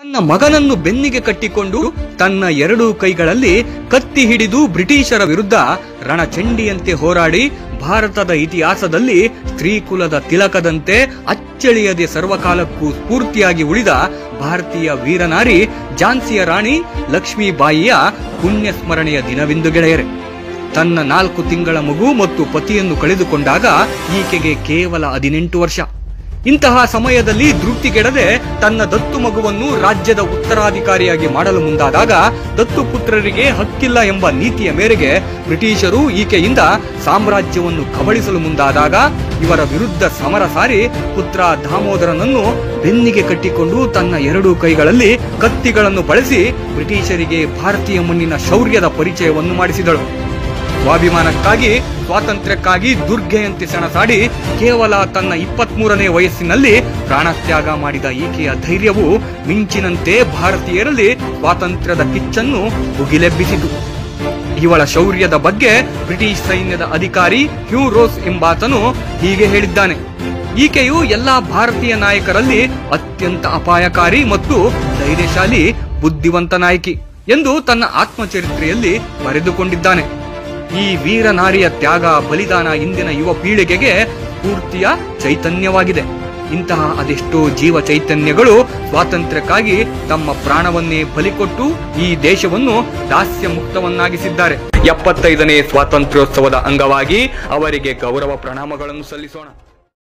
ತನ್ನ ಮಗನನ್ನು ಬೆನ್ನಿಗೆ ಕಟ್ಟಿಕೊಂಡು ತನ್ನ ಎರಡೂ ಕೈಗಳಲ್ಲಿ ಕತ್ತಿ ಹಿಡಿದು ಬ್ರಿಟಿಷರ ವಿರುದ್ಧ ರಣಚಂಡಿಯಂತೆ ಹೋರಾಡಿ ಭಾರತದ ಇತಿಹಾಸದಲ್ಲಿ ಸ್ತ್ರೀಕುಲದ ತಿಲಕದಂತೆ ಅಚ್ಚಳಿಯದೆ ಸರ್ವಕಾಲಕ್ಕೂ ಸ್ಫೂರ್ತಿಯಾಗಿ ಉಳಿದ ಭಾರತೀಯ ವೀರನಾರಿ ಝಾನ್ಸಿಯ ರಾಣಿ ಲಕ್ಷ್ಮೀಬಾಯಿಯ ಪುಣ್ಯ ಸ್ಮರಣೆಯ ದಿನವೆಂದು ಗೆಳೆಯರೆ ತನ್ನ ನಾಲ್ಕು ತಿಂಗಳ ಮಗು ಮತ್ತು ಪತಿಯನ್ನು ಕಳೆದುಕೊಂಡಾಗ ಈಕೆಗೆ ಕೇವಲ ಹದಿನೆಂಟು ವರ್ಷ ಇಂತಹ ಸಮಯದಲ್ಲಿ ತೃಪ್ತಿಗೆಡದೆ ತನ್ನ ದತ್ತು ಮಗುವನ್ನು ರಾಜ್ಯದ ಉತ್ತರಾಧಿಕಾರಿಯಾಗಿ ಮಾಡಲು ಮುಂದಾದಾಗ ದತ್ತು ಪುತ್ರರಿಗೆ ಹಕ್ಕಿಲ್ಲ ಎಂಬ ನೀತಿಯ ಮೇರೆಗೆ ಬ್ರಿಟಿಷರು ಈಕೆಯಿಂದ ಸಾಮ್ರಾಜ್ಯವನ್ನು ಕಬಳಿಸಲು ಮುಂದಾದಾಗ ಇವರ ವಿರುದ್ಧ ಸಮರ ಸಾರಿ ಪುತ್ರ ದಾಮೋದರನನ್ನು ಬೆನ್ನಿಗೆ ಕಟ್ಟಿಕೊಂಡು ತನ್ನ ಎರಡೂ ಕೈಗಳಲ್ಲಿ ಕತ್ತಿಗಳನ್ನು ಬಳಸಿ ಬ್ರಿಟಿಷರಿಗೆ ಭಾರತೀಯ ಮಣ್ಣಿನ ಶೌರ್ಯದ ಪರಿಚಯವನ್ನು ಮಾಡಿಸಿದಳು ಸ್ವಾಭಿಮಾನಕ್ಕಾಗಿ ಸ್ವಾತಂತ್ರ್ಯಕ್ಕಾಗಿ ದುರ್ಗೆಯಂತೆ ಸೆಣಸಾಡಿ ಕೇವಲ ತನ್ನ ಇಪ್ಪತ್ಮೂರನೇ ವಯಸ್ಸಿನಲ್ಲಿ ಪ್ರಾಣತ್ಯಾಗ ಮಾಡಿದ ಈಕೆಯ ಧೈರ್ಯವು ಮಿಂಚಿನಂತೆ ಭಾರತೀಯರಲ್ಲಿ ಸ್ವಾತಂತ್ರ್ಯದ ಕಿಚ್ಚನ್ನು ಭುಗಿಲೆಬ್ಬಿಸಿತು ಇವಳ ಶೌರ್ಯದ ಬಗ್ಗೆ ಬ್ರಿಟಿಷ್ ಸೈನ್ಯದ ಅಧಿಕಾರಿ ಹ್ಯೂ ರೋಸ್ ಎಂಬಾತನು ಹೀಗೆ ಹೇಳಿದ್ದಾನೆ ಈಕೆಯು ಎಲ್ಲಾ ಭಾರತೀಯ ನಾಯಕರಲ್ಲಿ ಅತ್ಯಂತ ಅಪಾಯಕಾರಿ ಮತ್ತು ಧೈರ್ಯಶಾಲಿ ಬುದ್ಧಿವಂತ ನಾಯಕಿ ಎಂದು ತನ್ನ ಆತ್ಮಚರಿತ್ರೆಯಲ್ಲಿ ಬರೆದುಕೊಂಡಿದ್ದಾನೆ ಈ ವೀರ ನಾರಿಯ ತ್ಯಾಗ ಬಲಿದಾನ ಇಂದಿನ ಯುವ ಪೀಳಿಗೆಗೆ ಸ್ಫೂರ್ತಿಯ ಚೈತನ್ಯವಾಗಿದೆ ಇಂತಹ ಅದೆಷ್ಟೋ ಜೀವ ಚೈತನ್ಯಗಳು ಸ್ವಾತಂತ್ರ್ಯಕ್ಕಾಗಿ ತಮ್ಮ ಪ್ರಾಣವನ್ನೇ ಬಲಿಕೊಟ್ಟು ಈ ದೇಶವನ್ನು ದಾಸ್ಯ ಮುಕ್ತವನ್ನಾಗಿಸಿದ್ದಾರೆ ಎಪ್ಪತ್ತೈದನೇ ಸ್ವಾತಂತ್ರ್ಯೋತ್ಸವದ ಅಂಗವಾಗಿ ಅವರಿಗೆ ಗೌರವ ಪ್ರಣಾಮಗಳನ್ನು ಸಲ್ಲಿಸೋಣ